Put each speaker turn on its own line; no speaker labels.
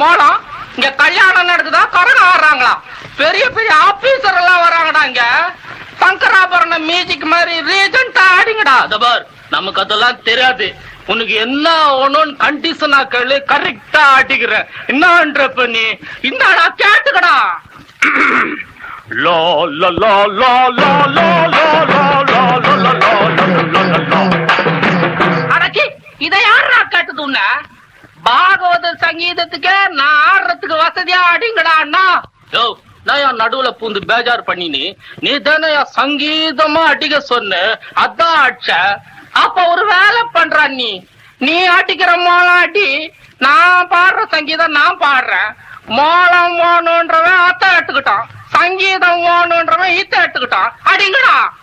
மோளம் இங்க கல்யாணம் நடக்குதா கரகம் ஆடுறாங்களா பெரிய பெரிய ஆபீசர் எல்லாம் வராங்கடா இங்க சங்கராபரண மியூசிக் மாதிரி ரீஜெண்டா ஆடிங்கடா
அத பார் நமக்கு அதெல்லாம் தெரியாது உனக்கு என்ன ஒண்ணுன்னு கண்டிஷனா கேளு கரெக்டா ஆட்டிக்கிறேன் என்னன்றப்ப நீ
இந்தாடா கேட்டுக்கடா
லோ லோ லோ லோ லோ லோ லோ லோ லோ லோ லோ லோ லோ லோ லோ
அடச்சி இத யாரா கேட்டது உன்ன பாகவத சங்கீதத்துக்கு நான் ஆடுறதுக்கு வசதியா ஆடிங்கடா அண்ணா
யோ நான் என் நடுவுல பூந்து பேஜார் பண்ணினி நீ தானே என் சங்கீதமா அடிக்க சொன்ன அதான் அடிச்ச
அப்ப ஒரு வேலை பண்றா நீ நீ ஆட்டிக்கிற மோளம் ஆட்டி நான் பாடுற சங்கீதம் நான் பாடுறேன் மோளம் ஓணுன்றவன் அத்தை எடுத்துக்கிட்டான் சங்கீதம் ஓணுன்றவன் இத்த எடுத்துக்கிட்டான் அடிங்கடா